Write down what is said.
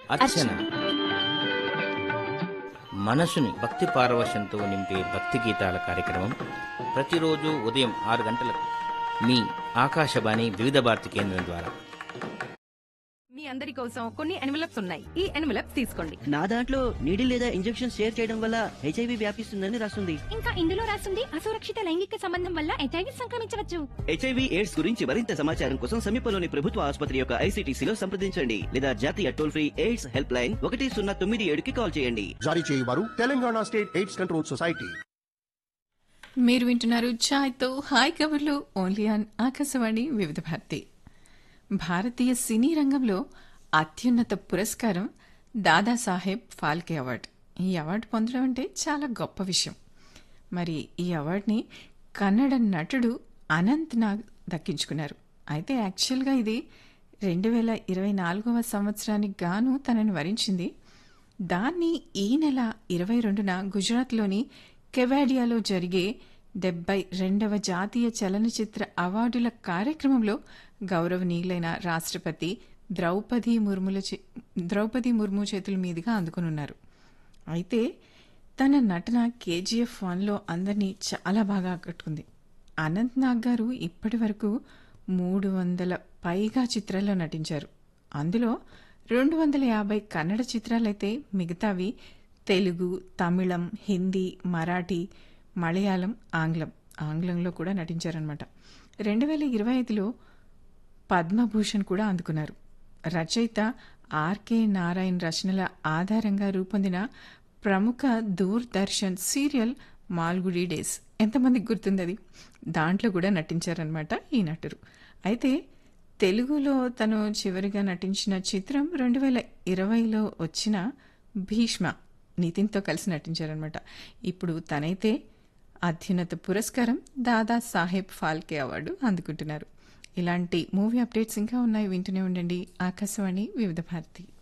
అర్చన మనసుని భక్తి పారవశంతో నింపే భక్తి గీతాల కార్యక్రమం ప్రతిరోజు ఉదయం ఆరు గంటలకు మీ ఆకాశవాణి వివిధ భారతి కేంద్రం ద్వారా మీ అందరి కోసం కొన్ని ఎన్వలప్స్ ఉన్నాయి ఈ ఎన్వలప్స్ తీసుకోండి నా దాంట్లో నీడిల్ లేదా ఇంజెక్షన్ షేర్ చేయడం వల్ల హెచ్ఐవి వ్యాపిస్తుందని రాస్తుంది ఇంకా ఇందులో రాస్తుంది అసురక్షిత లైంగిక సంబంధం వల్ల హెచ్ఐవి సంక్రమించవచ్చు హెచ్ఐవి ఎయిడ్స్ గురించి మరింత సమాచారం కోసం సమీపంలోని ప్రభుత్వ ఆసుపత్రి యొక్క ఐసీటీసీలో సంప్రదించండి లేదా జాతీయ toll free AIDS help line ఒకటి సున్నా తొమ్మిది ఏడుకి కాల్ చేయండి జారీ చేయవారు Telangana state AIDS control society మీరు వింటున్నారు ఛాయ్తో హాయ్ కబుర్లు ఓన్లీ ఆన్ ఆకాశవాణి వివిధ భారతి భారతీయ సినీ రంగంలో అత్యున్నత పురస్కారం దాదాసాహెబ్ ఫాల్కే అవార్డు ఈ అవార్డు పొందడం అంటే చాలా గొప్ప విషయం మరి ఈ అవార్డుని కన్నడ నటుడు అనంత్ నాగ్ దక్కించుకున్నారు అయితే యాక్చువల్గా ఇది రెండు వేల ఇరవై నాలుగవ సంవత్సరానికి గాను తనని వరించింది దాన్ని ఈ నెల ఇరవై రెండున గుజరాత్లోని కెవాడియాలో జరిగే డెబ్బై రెండవ జాతీయ చలనచిత్ర అవార్డుల కార్యక్రమంలో గౌరవనీయులైన రాష్ట్రపతి ద్రౌపది ముర్ముల చే- ద్రౌపది ముర్ము చేతుల మీదుగా అందుకునున్నారు అయితే తన నటన కేజీఎఫ్ వన్లో అందరినీ చాలా బాగా ఆకట్టుకుంది అనంత్ నాగ్ గారు ఇప్పటి వరకు మూడు వందల పైగా చిత్రాల్లో నటించారు అందులో రెండు వందల యాభై కన్నడ చిత్రాలైతే మిగతావి తెలుగు తమిళం హిందీ మరాఠీ మలయాళం ఆంగ్లం ఆంగ్లంలో కూడా నటించారనమాట రెండు వేల ఇరవై ఐదులో పద్మభూషణ్ కూడా అందుకున్నారు రచయిత ఆర్కే నారాయణ్ రచనల ఆధారంగా రూపొందిన ప్రముఖ దూరదర్శన్ సీరియల్ మాల్గుడి డేస్ ఎంతమందికి గుర్తుంది అది దాంట్లో కూడా నటించారనమాట ఈ నటుడు అయితే తెలుగులో తను చివరిగా నటించిన చిత్రం రెండు వేల ఇరవైలో వచ్చిన భీష్మ నితిన్తో కలిసి నటించారనమాట ఇప్పుడు తనైతే అత్యున్నత పురస్కారం దాదా సాహెబ్ ఫాల్కే అవార్డు అందుకుంటున్నారు ఇలాంటి మూవీ అప్డేట్స్ ఇంకా ఉన్నాయి వింటూనే ఉండండి ఆకాశవాణి వివిధ భారతి